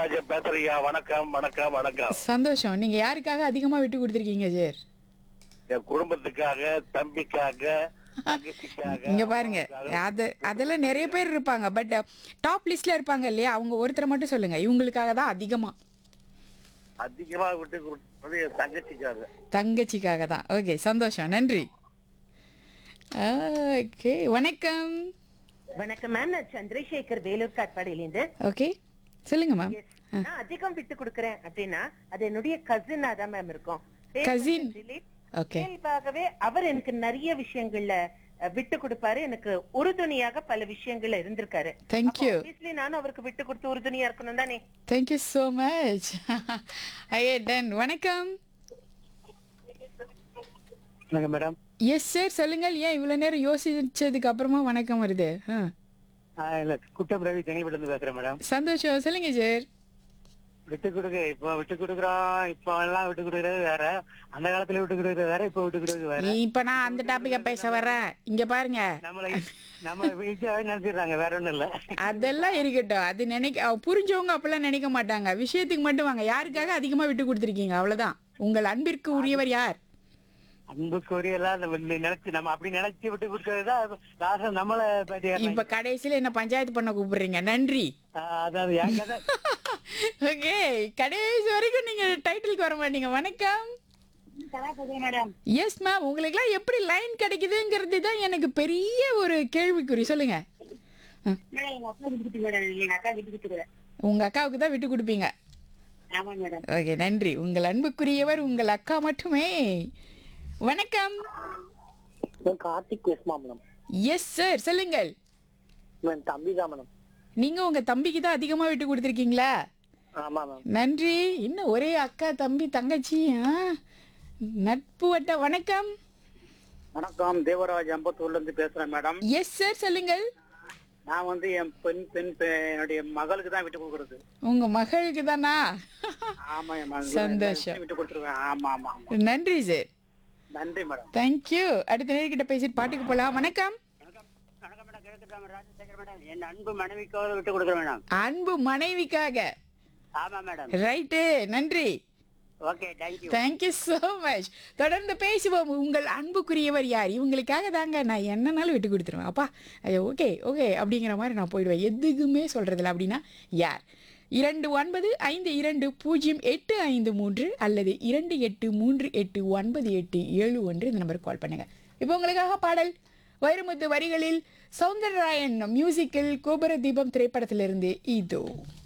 தேவராஜன் பேசுறியா வணக்கம் வணக்கம் வணக்கம் சந்தோஷம் நீங்க யாருக்காக அதிகமா விட்டு கொடுத்துருக்கீங்க சார் என் குடும்பத்துக்காக தம்பிக்காக தங்கச்சிக்காக இங்க பாருங்க அது அதெல்லாம் நிறைய பேர் இருப்பாங்க பட் டாப் லிஸ்ட்ல இருப்பாங்க இல்லையா அவங்க ஒருத்தரை மட்டும் சொல்லுங்க இவங்களுக்காக தான் அதிகமா அதிகமா விட்டு கொடுத்தது என் தங்கச்சிக்காக தங்கச்சிக்காக தான் ஓகே சந்தோஷம் நன்றி ஓகே வணக்கம் வணக்கம் மேம் நான் சந்திரசேகர் வேலூர் காட்பாடியிலிருந்து ஓகே சொல்லுங்க மேம் Yes. நான் அதிகம் விட்டு கொடுக்கறேன் அப்படின்னா அது என்னுடைய கசினா தான் மேம் இருக்கும் Cousin. Dilip. ஓகே இயல்பாகவே அவர் எனக்கு நிறைய விஷயங்கள்ல அஹ், விட்டு கொடுப்பாரு எனக்கு உறுதுணையாக பல விஷயங்கள்ல இருந்திருக்காரு தேங்க்யூ ஆப்வியஸ்லி நானும் அவருக்கு விட்டு கொடுத்து உறுதுணையா இருக்கணும் தானே தேங்க்யூ ஸோ மச் ஐயே டன் வணக்கம் வணக்கம் மேடம் எஸ் சார் சொல்லுங்கள் ஏன் இவ்வளோ நேரம் யோசிச்சதுக்கு அப்புறமா வணக்கம் வருது ஆ இல்ல குட்டம் ரவி செங்கல்பட்டு இருந்து பேசுறேன் மேடம் சந்தோஷம் சொல்லுங்க சார் விட்டு கொடுக்க இப்போ விட்டு கொடுக்குறோம் இப்போ எல்லாம் விட்டு கொடுக்கறது வேற அந்த காலத்துல விட்டு கொடுக்கறது வேற இப்போ விட்டு கொடுக்கறது வேற இப்ப நான் அந்த டாபிக்க பேச வரேன் இங்க பாருங்க நம்மள நம்ம வீட்டாவே நினைச்சிடுறாங்க வேற ஒண்ணும் இல்ல அதெல்லாம் இருக்கட்டும் அது நினைக்க அவ- புரிஞ்சவங்க அப்பெல்லாம் நினைக்க மாட்டாங்க விஷயத்துக்கு மட்டும் வாங்க யாருக்காக அதிகமா விட்டு கொடுத்துருக்கீங்க அவ்வளவுதான் உங்கள் அன்பிற்கு உரியவர் யார் அன்புக்குரிய எல்லாம் நம்ம இந்த நினைச்சு நம்ம அப்படி நினைச்சு விட்டு கொடுக்கறது தான் லாஸ்ட் நம்மள பத்தி இப்ப கடைசியில என்ன பஞ்சாயத்து பண்ண கூப்பிடுறீங்க நன்றி அதாவது என் கதை ஓகே கடைசி வரைக்கும் நீங்க டைட்டிலுக்கு வர மாட்டீங்க வணக்கம் மேடம் எஸ் மேம் உங்களுக்குலாம் எப்படி லைன் கிடைக்குதுங்கிறது தான் எனக்கு பெரிய ஒரு கேள்விக்குறி சொல்லுங்க ம். எங்க அப்பா விட்டு மேடம் எங்க அக்கா விட்டு கொடுக்குறேன் உங்க அக்காவுக்கு தான் விட்டு கொடுப்பீங்க ஆமா மேடம் ஓகே நன்றி உங்கள் அன்புக்குரியவர் உங்கள் அக்கா மட்டுமே வணக்கம் கார்த்திக் எஸ்மா மேடம் எஸ் சார் சொல்லுங்கள் தம்பி தான் மேடம் நீங்க உங்க தம்பிக்கு தான் அதிகமா விட்டு கொடுத்துருக்கீங்களா ஆமா மேம் நன்றி இன்னும் ஒரே அக்கா தம்பி தங்கச்சி ஆ? நட்பு வட்ட வணக்கம் வணக்கம் தேவராஜ் அம்பத்தூர்ல இருந்து பேசுறேன் மேடம் எஸ் சார் சொல்லுங்கள் நான் வந்து என் பெண் பெண் பெ- என்னுடைய மகளுக்கு தான் விட்டு கொடுக்கறது உங்க மகளுக்கு தானா ஆமா என் மகள் சந்தோஷம். விட்டு கொடுத்துருவேன் ஆமா ஆமா ஆமா நன்றி சார் நன்றி மேடம் தேங்க்யூ அடுத்த நேர்கிட்ட பேசிட்டு பாட்டுக்கு போலாம் வணக்கம் வணக்கம் மேடம் கேட்கலாம் ராஜசேகர் மேடம் என் அன்பு மனைவிக்காக விட்டு கொடுக்குறேன் மேடம் அன்பு மனைவிக்காக ஆமா மேடம் ரைட்டு நன்றி okay thank you thank you so much தொடர்ந்து பேசுவோம் உங்கள் அன்புக்குரியவர் யார் இவங்களுக்காக தாங்க நான் என்னன்னாலும் விட்டு கொடுத்துருவேன் அப்பா ஐயோ ஓகே ஓகே அப்படிங்கிற மாதிரி நான் போயிடுவேன் எதுக்குமே சொல்கிறதில்ல அப்படின்னா யார் இரண்டு ஒன்பது ஐந்து இரண்டு பூஜ்ஜியம் எட்டு ஐந்து மூன்று அல்லது இரண்டு எட்டு மூன்று எட்டு ஒன்பது எட்டு ஏழு ஒன்று இந்த நம்பருக்கு கால் பண்ணுங்கள் இப்போ உங்களுக்காக பாடல் வைரமுத்து வரிகளில் சௌந்தரராயன் மியூசிக்கில் கோபுர தீபம் திரைப்படத்திலிருந்து இதோ